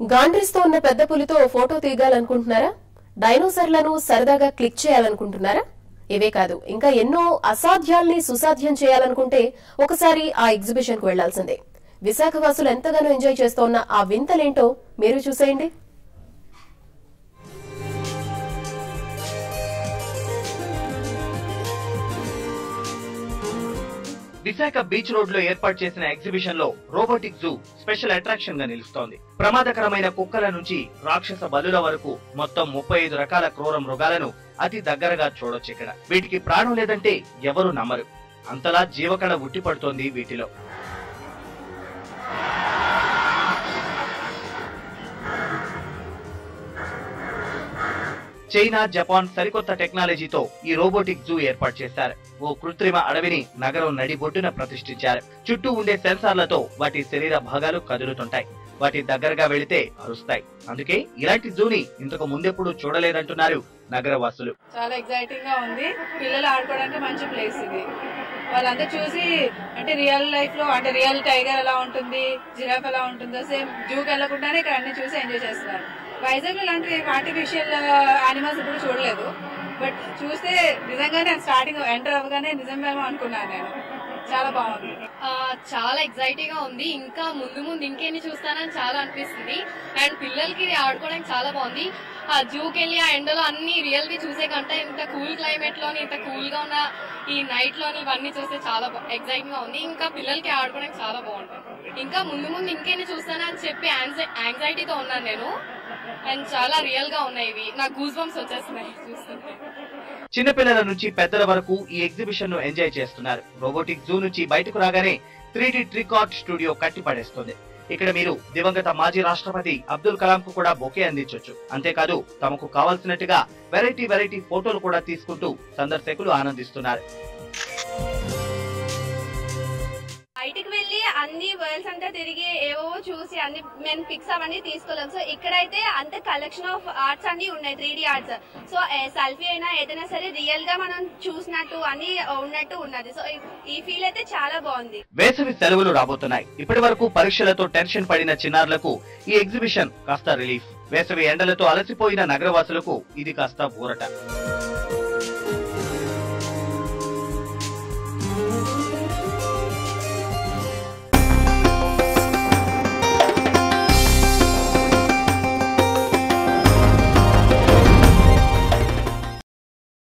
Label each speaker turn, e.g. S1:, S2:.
S1: గాండ్రిస్తో ఉన్న పెద్ద పులితో ఓ ఫోటో తీయాలనుకుంటున్నారా డైనోసర్లను సరదాగా క్లిక్ చేయాలనుకుంటున్నారా ఇవే కాదు ఇంకా ఎన్నో అసాధ్యాల్ని సుసాధ్యం చేయాలనుకుంటే ఒకసారి ఆ ఎగ్జిబిషన్ కు వెళ్లాల్సిందే విశాఖవాసులు ఎంతగానో ఎంజాయ్ చేస్తోన్న ఆ వింతలేంటో మీరు చూసేయండి
S2: విశాఖ బీచ్ రోడ్ లో ఏర్పాటు చేసిన ఎగ్జిబిషన్ లో రోబోటిక్ జూ స్పెషల్ అట్రాక్షన్ గా నిలుస్తోంది ప్రమాదకరమైన కుక్కల నుంచి రాక్షస బలుల వరకు మొత్తం ముప్పై ఐదు రకాల క్రూర మృగాలను అతి దగ్గరగా చూడొచ్చు ఇక్కడ వీటికి ప్రాణం లేదంటే ఎవరు నమ్మరు అంతలా జీవకళ ఉట్టిపడుతోంది వీటిలో చైనా జపాన్ సరికొత్త టెక్నాలజీతో ఈ రోబోటిక్ జూ ఏర్పాటు చేశారు ఓ కృత్రిమ అడవిని నగరం నడిబొడ్డున ప్రతిష్ఠించారు చుట్టూ ఉండే సెన్సార్లతో వాటి శరీర భాగాలు కదులుతుంటాయి వాటి దగ్గరగా వెళితే అరుస్తాయి అందుకే ఇలాంటి జూని ఇంతకు ముందెప్పుడు చూడలేదంటున్నారు నగరవాసులు
S3: చాలా ఎక్సైటింగ్ గా ఉంది పిల్లలు ఆడుకోవడానికి మంచి ప్లేస్ ఇది వాళ్ళంతా చూసి అంటే రియల్ లైఫ్ లో అంటే రియల్ టైగర్ ఎలా ఉంటుంది జిరాఫ్ ఎలా ఉంటుందో సేమ్ జూకి వెళ్ళకుండానే ఇక్కడ అన్ని చూసి ఎంజాయ్ చేస్తున్నారు వైజాగ్ లో ఇలాంటి ఆర్టిఫిషియల్ యానిమల్స్ ఇప్పుడు చూడలేదు బట్ చూస్తే నిజంగానే స్టార్టింగ్ ఎంటర్ అవ్వగానే నిజమేమో అనుకున్నాను నేను చాలా బాగుంది
S4: ఆ, చాలా ఎగ్జైటింగ్ గా ఉంది ఇంకా ముందు ముందు ఇంకేన్ని చూస్తానని చాలా అనిపిస్తుంది అండ్ పిల్లలకి ఇది ఆడుకోవడానికి చాలా బాగుంది ఆ జూకి వెళ్ళి ఆ ఎండలో అన్ని రియల్ వి చూసే కంటే ఇంత కూల్ క్లైమేట్ లోని ఇంత కూల్ గా ఉన్న ఈ నైట్ లోని ఇవన్నీ చూస్తే చాలా ఎగ్జైటింగ్ గా ఉంది ఇంకా పిల్లలకి ఆడుకోవడానికి చాలా బాగుంటుంది ఇంకా ముందు ముందు ఇంకేన్ని చూస్తానని చెప్పి యాంగ్జైటీతో ఉన్నాను నేను అండ్ చాలా రియల్ గా ఉన్నాయి ఇవి నాకు గూస్ బంప్స్ వచ్చేస్తున్నాయి చూస్తుంటే
S2: చిన్నపిల్లల నుంచి పెద్దల వరకు ఈ ఎగ్జిబిషన్ ను ఎంజాయ్ చేస్తున్నారు రోబోటిక్ జూ నుంచి బయటకు రాగానే three D trick art studio కట్టి పడేస్తుంది ఇక్కడ మీరు దివంగత మాజీ రాష్ట్రపతి అబ్దుల్ కలాం కు కూడా బొకే అందించొచ్చు అంతేకాదు తమకు కావాల్సినట్టుగా వెరైటీ వెరైటీ ఫోటోలు కూడా తీసుకుంటూ సందర్శకులు ఆనందిస్తున్నారు
S5: బయటికి వెళ్ళి అన్ని వరల్డ్స్ అంతా తిరిగి ఏవో చూసి అన్ని మేము పిక్స్ అవన్నీ తీసుకోలేం సో ఇక్కడైతే అంత కలెక్షన్ ఆఫ్ ఆర్ట్స్ అన్ని ఉన్నాయి three D arts so selfie అయినా ఏదైనా సరే రియల్ గా మనం చూసినట్టు అన్ని ఉన్నట్టు ఉన్నది సో ఈ ఫీల్ అయితే చాలా బాగుంది
S2: వేసవి సెలవులు రాబోతున్నాయి ఇప్పటి వరకు పరీక్షలతో టెన్షన్ పడిన చిన్నారులకు ఈ ఎగ్జిబిషన్ కాస్త రిలీఫ్ వేసవి ఎండలతో అలసిపోయిన నగరవాసులకు ఇది కాస్త ఊరట